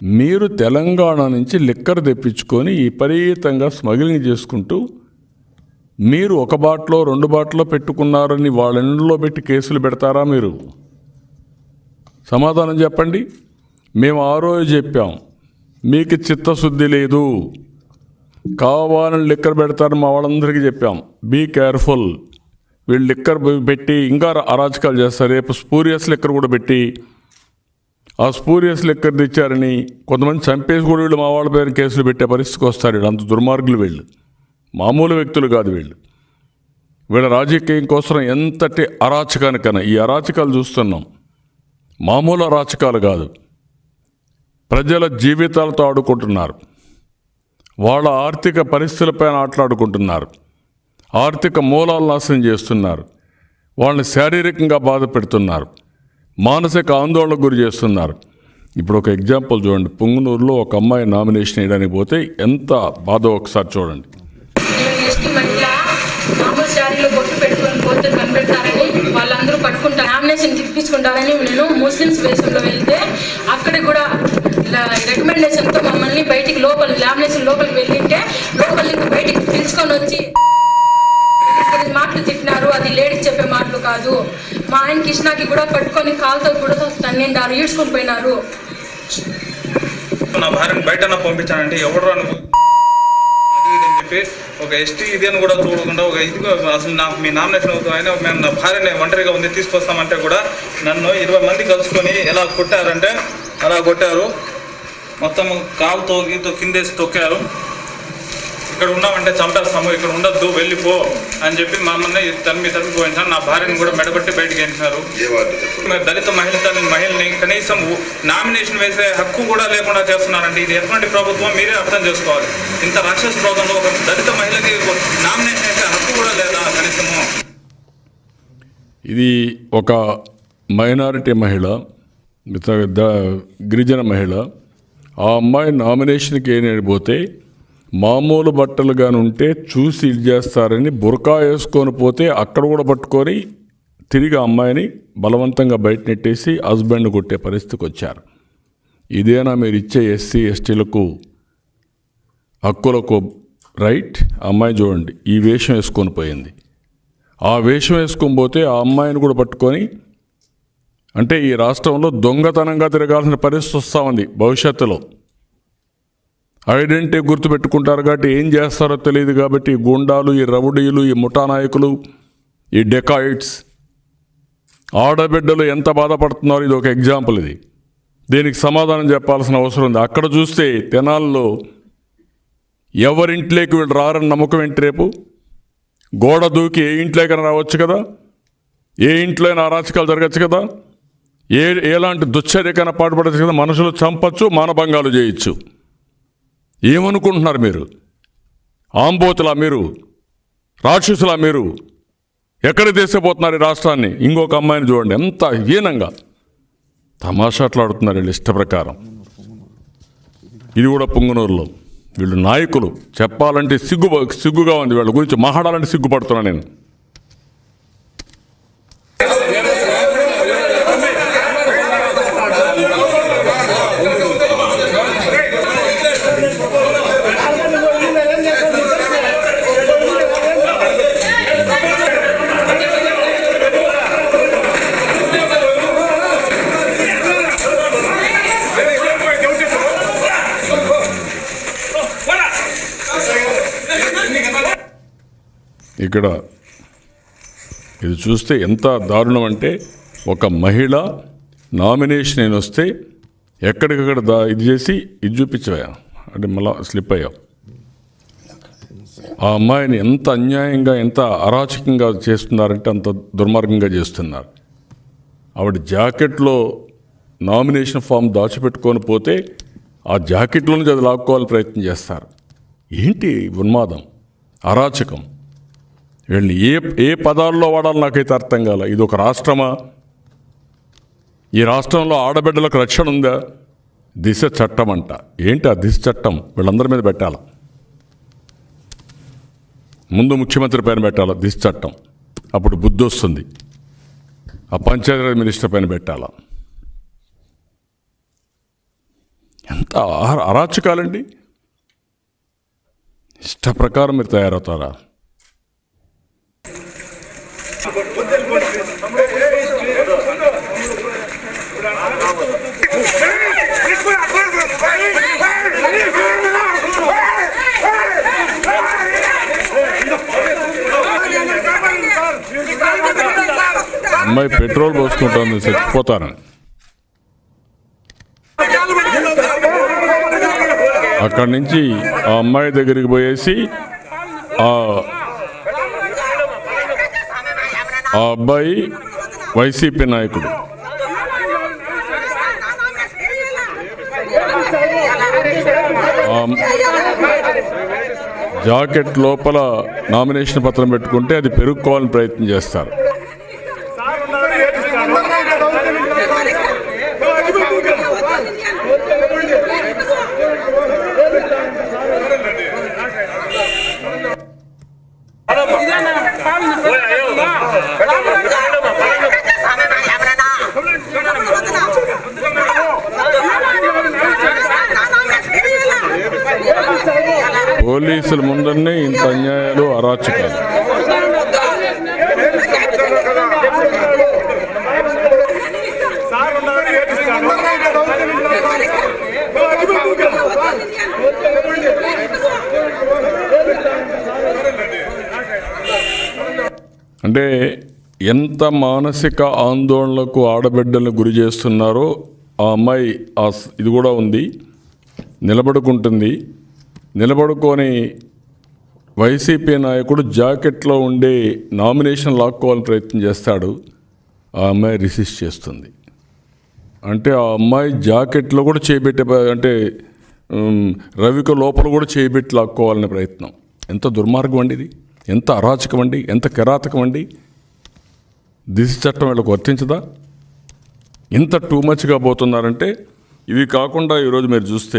మీరు తెలంగాణ నుంచి లిక్కర్ తెప్పించుకొని విపరీతంగా స్మగ్లింగ్ చేసుకుంటూ మీరు ఒక బాటలో రెండు బాటలో పెట్టుకున్నారని వాళ్ళ ఇంట్లో పెట్టి కేసులు పెడతారా మీరు సమాధానం చెప్పండి మేము ఆ రోజు చెప్పాం మీకు చిత్తశుద్ధి లేదు కావాలని లిక్కర్ పెడతారని మా వాళ్ళందరికీ చెప్పాం బీ కేర్ఫుల్ వీళ్ళు లిక్కర్ పెట్టి ఇంకా అరాచకాలు చేస్తారు రేపు స్పూరియస్ లిక్కర్ కూడా పెట్టి ఆ స్పూరియస్ లిక్కర్ తెచ్చారని కొంతమంది చంపేసి కూడా వీళ్ళు మా వాళ్ళ పేరు కేసులు పెట్టే పరిస్థితికి వస్తారు వీళ్ళు అంత దుర్మార్గులు వీళ్ళు మామూలు వ్యక్తులు కాదు వీళ్ళు వీళ్ళ రాజకీయం కోసం ఎంతటి అరాచకానికన్నా ఈ అరాచకాలు చూస్తున్నాం మామూలు అరాచకాలు కాదు ప్రజల జీవితాలతో ఆడుకుంటున్నారు వాళ్ళ ఆర్థిక పరిస్థితులపైన ఆటలాడుకుంటున్నారు ఆర్థిక మూలాలు నాశనం చేస్తున్నారు వాళ్ళని శారీరకంగా బాధ పెడుతున్నారు మానసిక ఆందోళనకు గురి చేస్తున్నారు ఇప్పుడు ఒక ఎగ్జాంపుల్ చూడండి పుంగనూరులో ఒక అమ్మాయి నామినేషన్ వేయడానికి పోతే ఎంత బాధ ఒకసారి చూడండి నేను ఎస్టీ మహిళ మామూలు శారీలో బొట్టు పెట్టుకొని పోతే కనిపెడతారని వాళ్ళందరూ పట్టుకుంటారు నామినేషన్ తిప్పించుకుంటారని నేను ముస్లిమ్స్ వేషంలో వెళ్తే అక్కడ కూడా రికమెండేషన్తో మమ్మల్ని బయటికి లోపల లామినేషన్ లోపలికి వెళ్ళింటే లోపల నుంచి బయటికి పిలుచుకొని వచ్చి కొన్ని మాటలు తిట్టినారు అది లేడీస్ చెప్పే మాటలు కాదు మా ఆయన కృష్ణకి కూడా పట్టుకొని కాలుతో కూడా తన్నిండారు ఈడ్చుకొని పోయినారు నా భార్యను బయట పంపించానంటే ఎవడు రాను అది ఇది అని చెప్పి ఒక ఎస్టీ ఇది అని కూడా చూడకుండా ఒక ఇది అసలు నాకు మీ నామినేషన్ అవుతుంది అయినా మేము నా భార్యని ఒంటరిగా ఉంది తీసుకొస్తామంటే కూడా నన్ను ఇరవై మంది కలుసుకొని ఎలా కొట్టారంటే అలా కొట్టారు మొత్తం కాలుతో గీతో కిందేసి తొక్కారు ఇక్కడ ఉన్నామంటే చంపేస్తాము ఇక్కడ ఉండొద్దు వెళ్ళిపో అని చెప్పి మమ్మల్ని తరిమి తరిమి పోయించారు నా భార్యని కూడా మెడబట్టి బయటికి వేసినారు మరి దళిత మహిళ తల్లి- మహిళని కనీసం నామినేషన్ వేసే హక్కు కూడా లేకుండా చేస్తున్నారండి ఇది ఎటువంటి ప్రభుత్వం మీరే అర్థం చేసుకోవాలి ఇంత రాక్షస ప్రభుత్వంలో ఒక దళిత మహిళకి నామినేషన్ వేసే హక్కు కూడా లేదా కనీసము ఇది ఒక మైనారిటీ మహిళ మిగతా ద- గిరిజన మహిళ ఆ అమ్మాయి నామినేషన్కి ఏనడిపోతే మామూలు బట్టలు కానీ ఉంటే చూసి ఇది చేస్తారని బురకా వేసుకొని పోతే అక్కడ కూడా పట్టుకొని తిరిగి ఆ అమ్మాయిని బలవంతంగా బయట నెట్టేసి హస్బెండ్ కొట్టే పరిస్థితికి వచ్చారు ఇదేనా మీరు ఇచ్చే ఎస్సీ ఎస్టీలకు హక్కులకు రైట్ ఆ అమ్మాయి చూడండి ఈ వేషం వేసుకొని పోయింది ఆ వేషం వేసుకొని పోతే ఆ అమ్మాయిని కూడా పట్టుకొని అంటే ఈ రాష్ట్రంలో దొంగతనంగా తిరగాల్సిన పరిస్థితి వస్తూ ఉంది భవిష్యత్తులో ఐడెంటిటీ గుర్తుపెట్టుకుంటారు కాబట్టి ఏం చేస్తారో తెలియదు కాబట్టి ఈ గుండాలు ఈ రౌడీలు ఈ ముఠా నాయకులు ఈ డెకాయిట్స్ ఆడబిడ్డలు ఎంత బాధపడుతున్నారో ఇది ఒక ఎగ్జాంపుల్ ఇది దీనికి సమాధానం చెప్పాల్సిన అవసరం ఉంది అక్కడ చూస్తే తెనాల్లో ఎవరింట్లోకి వీళ్ళు రారని నమ్మకం ఏంటి రేపు గోడ దూకి ఏ ఇంట్లోకైనా రావచ్చు కదా ఏ ఇంట్లో అయినా అరాచకాలు జరగచ్చు కదా ఏ ఎలాంటి దుశ్చర్యకైనా పాటుపడచ్చు కదా మనుషులు చంపచ్చు మానభంగాలు చేయొచ్చు ఏమనుకుంటున్నారు మీరు ఆంబోతులా మీరు రాక్షసులా మీరు ఎక్కడికి తీసుకుపోతున్నారు ఈ రాష్ట్రాన్ని ఇంకొక అమ్మాయిని చూడండి ఎంత హీనంగా తమాషాట్లాడుతున్నారు వీళ్ళు ఇష్ట ప్రకారం ఇది కూడా పుంగనూరులో వీళ్ళు నాయకులు చెప్పాలంటే సిగ్గు సిగ్గుగా ఉంది వీళ్ళ గురించి మాట్లాడాలంటే సిగ్గుపడుతున్నా నేను ఇక్కడ ఇది చూస్తే ఎంత దారుణం అంటే ఒక మహిళ నామినేషన్ అయిన వస్తే ఎక్కడికక్కడ దా ఇది చేసి ఇది చూపించవా అంటే మళ్ళా స్లిప్ అయ్యావు ఆ అమ్మాయిని ఎంత అన్యాయంగా ఎంత అరాచకంగా చేస్తున్నారంటే అంత దుర్మార్గంగా చేస్తున్నారు ఆవిడ జాకెట్లో నామినేషన్ ఫామ్ దాచిపెట్టుకొని పోతే ఆ జాకెట్లో నుంచి అది లాక్కోవాలని ప్రయత్నం చేస్తారు ఏంటి ఉన్మాదం అరాచకం వీళ్ళని ఏ ఏ పదాల్లో వాడాలో నాకైతే అర్థం కాల ఇది ఒక రాష్ట్రమా ఈ రాష్ట్రంలో ఆడబిడ్డలకు రక్షణ ఉందా దిశ చట్టం అంట ఏంటి ఆ దిశ చట్టం వీళ్ళందరి మీద పెట్టాల ముందు ముఖ్యమంత్రి పైన పెట్టాల దిశ చట్టం అప్పుడు బుద్ధి వస్తుంది ఆ పంచాయతీరాజ్ మినిస్టర్ పైన పెట్టాల ఎంత అ- అరాచకాలండి ఇష్ట ప్రకారం మీరు తయారవుతారా అమ్మాయి పెట్రోల్ పోసుకుంటుంది చచ్చిపోతారని అక్కడి నుంచి ఆ అమ్మాయి దగ్గరికి పోయేసి ఆ ఆ అబ్బాయి వైసీపీ నాయకుడు ఆ అమ్- జాకెట్ లోపల నామినేషన్ పత్రం పెట్టుకుంటే అది పెరుక్కోవాలని ప్రయత్నం చేస్తారు పోలీసుల ముందరనే ఇంత అన్యాయాలు అరాచకాలు అంటే ఎంత మానసిక ఆందోళనలకు ఆడబిడ్డలను గురి చేస్తున్నారో ఆ అమ్మాయి ఆ స్- ఇది కూడా ఉంది నిలబడుకుంటుంది నిలబడుకొని వైసీపీ నాయకుడు జాకెట్లో ఉండే నామినేషన్ లాక్కోవాలని ప్రయత్నం చేస్తాడు ఆ అమ్మాయి రిసిస్ట్ చేస్తుంది అంటే ఆ అమ్మాయి జాకెట్లో కూడా చేయబెట్టే ప- అంటే ఉమ్, రవిక లోపల కూడా చేయబెట్టి లాక్కోవాలనే ప్రయత్నం ఎంత దుర్మార్గం అండి ఇది ఎంత అరాచకం అండి ఎంత కిరాతకం అండి దిశ చట్టం వీళ్ళకు వర్తించదా ఇంత టూ మచ్గా పోతున్నారంటే ఇవి కాకుండా ఈరోజు మీరు చూస్తే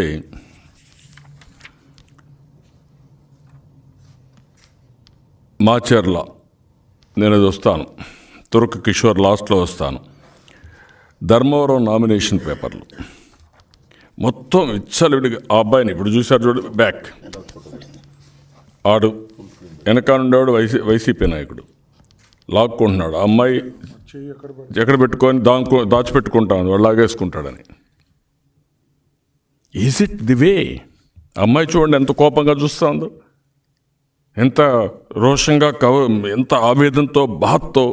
మాచర్ల నేను అది వస్తాను తుర్క్ కిషోర్ లాస్ట్లో వస్తాను ధర్మవరం నామినేషన్ పేపర్లు మొత్తం విచ్చలవిడిగా ఆ అబ్బాయిని ఇప్పుడు చూశారు చూడు బ్యాక్ ఆడు వెనక ఉండేవాడు వైసీ వైసీపీ నాయకుడు లాక్కుంటున్నాడు ఆ అమ్మాయి ఎక్కడ పెట్టుకొని దాంకో దాచిపెట్టుకుంటాను వాడు లాగేసుకుంటాడని ఈజ్ ఇట్ ది వే అమ్మాయి చూడండి ఎంత కోపంగా చూస్తా ఉందో ఎంత రోషంగా కవ ఎంత ఆవేదనతో బాధతో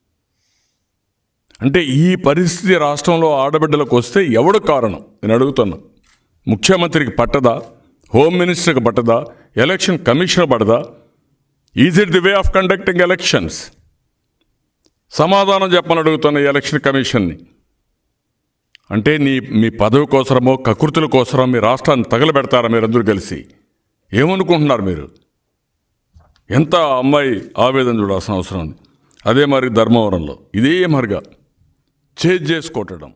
అంటే ఈ పరిస్థితి రాష్ట్రంలో ఆడబిడ్డలకు వస్తే ఎవడు కారణం నేను అడుగుతున్నా ముఖ్యమంత్రికి పట్టదా హోమ్ మినిస్టర్కి పట్టదా ఎలక్షన్ కమిషనర్ పడదా is it the way of conducting elections సమాధానం చెప్పని అడుగుతున్న ఈ ఎలక్షన్ కమిషన్ని అంటే నీ మీ పదవి కోసరమో కకృతుల కోసరమో మీ రాష్ట్రాన్ని తగలబెడతారా మీరందరూ కలిసి ఏమనుకుంటున్నారు మీరు ఎంత ఆ అమ్మాయి ఆవేదన చూడాల్సిన అవసరం ఉంది అదే మరి ధర్మవరంలో ఇదే మరిగా చేజ్ చేసి కొట్టడం